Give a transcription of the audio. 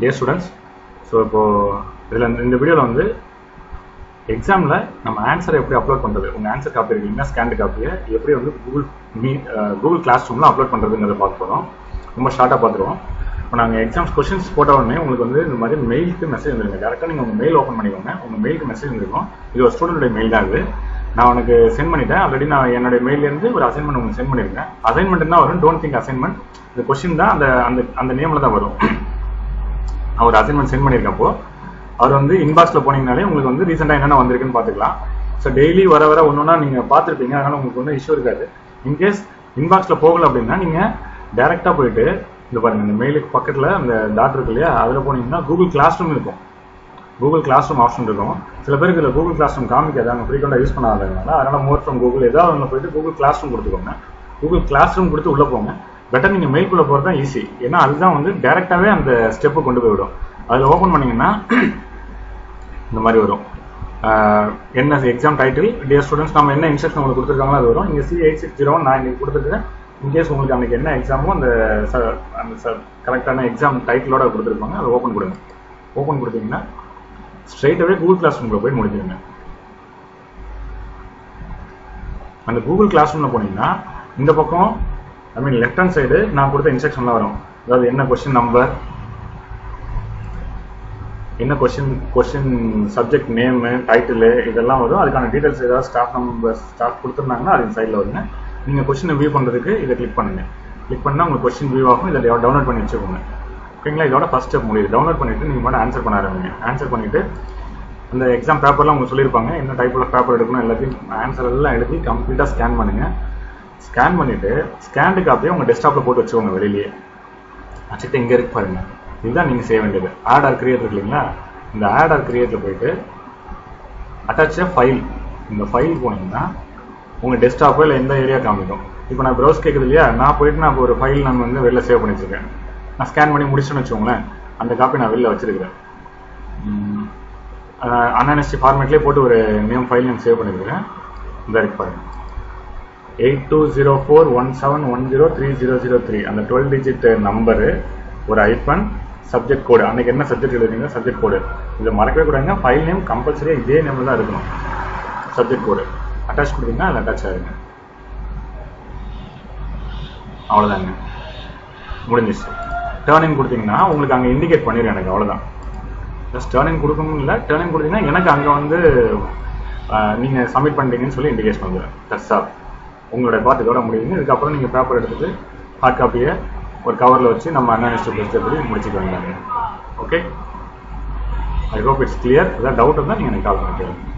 dear students so இப்போது இதில் இந்த வீடியோவில் வந்து எக்ஸாமில் நம்ம ஆன்சரை எப்படி அப்லோட் பண்ணுறது உங்கள் ஆன்சர் காப்பி இருக்கீங்கன்னா ஸ்கேண்டு காப்பியை எப்படி வந்து கூகுள் மீட் கூகுள் கிளாஸ் ரூமில் அப்லோட் பண்ணுறதுங்கிறத பார்க்க போகிறோம் ரொம்ப ஷார்ட்டாக பார்த்துருவோம் இப்போ நாங்கள் எக்ஸாம்ஸ் கொஷின்ஸ் போட்ட உடனே உங்களுக்கு வந்து இந்த மாதிரி மெயிலுக்கு மெசேஜ் வந்துருங்க டேரெக்டாக நீங்கள் உங்கள் மெயில் ஓப்பன் பண்ணிக்கோங்க உங்கள் மெயிலுக்கு மெசேஜ் வந்துருக்கும் இது ஒரு ஸ்டூடெண்ட்டுடைய மெயில் தான் இது நான் உனக்கு சென்ட் பண்ணிட்டேன் ஆல்ரெடி நான் என்னுடைய மெயிலேருந்து ஒரு அசைன்மெண்ட் உங்களுக்கு சென்ட் பண்ணியிருக்கேன் அசைன்மெண்ட் தான் வரும் டோன்ட் திங்க் அசைன்மெண்ட் இந்த கொஷின் தான் அந்த அந்த அந்த நேமில் தான் வரும் நான் ஒரு அசைன்மெண்ட் சென்ட் பண்ணியிருக்கப்போ அவர் வந்து இன்பாக்ஸில் போனீங்கனாலே உங்களுக்கு வந்து ரீசெண்டாக என்னென்ன வந்திருக்குன்னு பார்த்துக்கலாம் ஸோ டெய்லி வர வர ஒன்றுனா நீங்கள் பார்த்துருப்பீங்க அதனால் உங்களுக்கு ஒன்றும் இஷ்யூ இருக்காது இன்கேஸ் இன்பாக்ஸில் போகல அப்படின்னா நீங்கள் டேரெக்டாக போயிட்டு இந்த பாருங்கள் இந்த மெயிலுக்கு பக்கத்தில் அந்த டாட் இருக்கு இல்லையா அதில் போனீங்கன்னா கூகுள் கிளாஸ் ரூம் இருக்கும் கூகுள் கிளாஸ் ரூம் ஆப்ஷன் இருக்கும் சில பேருக்கு இதில் கூகுள் கிளாஸ் ரூம் காமிக்காது அவங்க ஃப்ரீக்வெண்ட்டாக யூஸ் பண்ணாததுனால அதனால் மோர் ஃப்ரம் கூகுள் ஏதாவது ஒன்று போயிட்டு கூகுள் கிளாஸ் ரூம் கொடுத்துக்கோங்க கூகுள் கிளாஸ் ரூம் கொடுத்து உள்ளே போங்க பெட்டர் நீங்கள் மெயில்குள்ளே போகிறது தான் ஈஸி ஏன்னா அதுதான் வந்து டேரெக்டாகவே அந்த ஸ்டெப்பு கொண்டு போய் விடும் அதில் ஓப்பன் பண்ணிங்கன்னா இந்த மாதிரி வரும் என்ன எக்ஸாம் டைட்டில் டியர் ஸ்டூடெண்ட்ஸ் நம்ம என்ன இன்ஸ்ட்ரக்ஷன் உங்களுக்கு கொடுத்துருக்காங்களோ அது வரும் இங்கே சி எயிட் சிக்ஸ் ஜீரோ நான் இன்னைக்கு கொடுத்துருக்கேன் இன்கேஸ் உங்களுக்கு அன்றைக்கி என்ன எக்ஸாமோ அந்த அந்த கரெக்டான எக்ஸாம் டைட்டிலோட கொடுத்துருப்பாங்க அதை ஓப்பன் கொடுங்க ஓப்பன் கொடுத்தீங்கன்னா ஸ்ட்ரைட்டாகவே கூகுள் கிளாஸ் ரூமில் போய் முடிஞ்சிருங்க அந்த கூகுள் கிளாஸ் ரூமில் போனீங்கன்னா இந்த பக்கம் I mean left hand side நான் கொடுத்த இன்ஸ்ட்ரக்ஷன்லாம் வரும் அதாவது என்ன கொஸ்டின் நம்பர் என்ன question question subject name title இதெல்லாம் வரும் அதுக்கான டீட்டெயில்ஸ் ஏதாவது ஸ்டாஃப் நம்பர் ஸ்டாஃப் கொடுத்துருந்தாங்கன்னா அது சைடில் வருங்க நீங்கள் கொஸ்டினை வியூ பண்ணுறதுக்கு இதை கிளிக் பண்ணுங்கள் கிளிக் பண்ணால் உங்களுக்கு கொஸ்டின் வியூ ஆகும் இதை டவுன்லோட் பண்ணி வச்சுக்கோங்க ஓகேங்களா இதோட ஃபஸ்ட் ஸ்டெப் முடியுது டவுன்லோட் பண்ணிவிட்டு நீங்கள் மட்டும் ஆன்சர் பண்ண ஆரம்பிங்க ஆன்சர் பண்ணிவிட்டு அந்த எக்ஸாம் பேப்பர்லாம் உங்களுக்கு சொல்லியிருப்பாங்க என்ன டைப்பில் பேப்பர் எடுக்கணும் எல்லாத்தையும் ஆன்சர் எல்லாம் எழுதி கம்ப்ளீட்டாக ஸ்கேன் பண்ணுங்கள் ஸ்கேன் பண்ணிவிட்டு ஸ்கேண்டு காப்பியை உங்கள் டெஸ்க்டாப்பில் போட்டு வச்சுக்கோங்க வெளியே வச்சுட்டு இங்கே இருக்கு பாருங்கள் இதுதான் நீங்கள் செய்ய வேண்டியது ஆட் ஆர் கிரியேட் இருக்கு இல்லைங்களா இந்த ஆட் ஆர் கிரியேட்டில் போயிட்டு அட்டாச் ஃபைல் இந்த ஃபைல் போனீங்கன்னா உங்கள் டெஸ்க்டாப்போ இல்லை எந்த ஏரியா காமிக்கும் இப்போ நான் ப்ரௌஸ் கேட்குது இல்லையா நான் போயிட்டு நான் ஒரு ஃபைல் நான் வந்து வெளில சேவ் பண்ணி வச்சுருக்கேன் நான் ஸ்கேன் பண்ணி முடிச்சுன்னு வச்சுக்கோங்களேன் அந்த காப்பி நான் வெளில வச்சிருக்கிறேன் அன்என்எஸ்டி ஃபார்மேட்லேயே போட்டு ஒரு நேம் ஃபைல் நான் சேவ் பண்ணியிருக்கிறேன் இந்த இருக்கு பாருங்க eight two zero four one seven one zero three zero zero three அந்த டுவெல் டிஜிட் நம்பரு ஒரு ஐப்பன் சப்ஜெக்ட் கோடு அன்னைக்கு என்ன சப்ஜெக்ட் எழுதுறீங்க சப்ஜெக்ட் கோடு இதை மறக்கவே கூடாதுங்க ஃபைல் நேம் கம்பல்சரியாக இதே நேமில் தான் இருக்கணும் சப்ஜெக்ட் கோடு அட்டாச் கொடுத்தீங்கன்னா அதில் அட்டாச் ஆகிருங்க அவ்வளோதாங்க முடிஞ்சிச்சு டேர்னிங் கொடுத்தீங்கன்னா உங்களுக்கு அங்கே இண்டிகேட் பண்ணிடும் எனக்கு அவ்வளோதான் ஜஸ்ட் டேர்னிங் கொடுக்கணும் இல்லை டேர்னிங் கொடுத்தீங்கன்னா எனக்கு அங்கே வந்து நீங்கள் சப்மிட் பண்ணிட்டீங்கன்னு சொல்லி இண்டிகேஷன் வந்துடும் தட்ஸ் ஆல் உங்களுடைய பார்ட் இதோட முடியுங்க இதுக்கப்புறம் நீங்கள் பேப்பர் எடுத்துகிட்டு ஹார்ட் காப்பியை ஒரு கவரில் வச்சு நம்ம அன்அனிஸ்ட் பெஸ்ட் எப்படி முடிச்சுக்க வேண்டாங்க okay I hope it's clear ஏதாவது டவுட் இருந்தால் நீங்கள் எனக்கு கால் பண்ணிக்கலாம்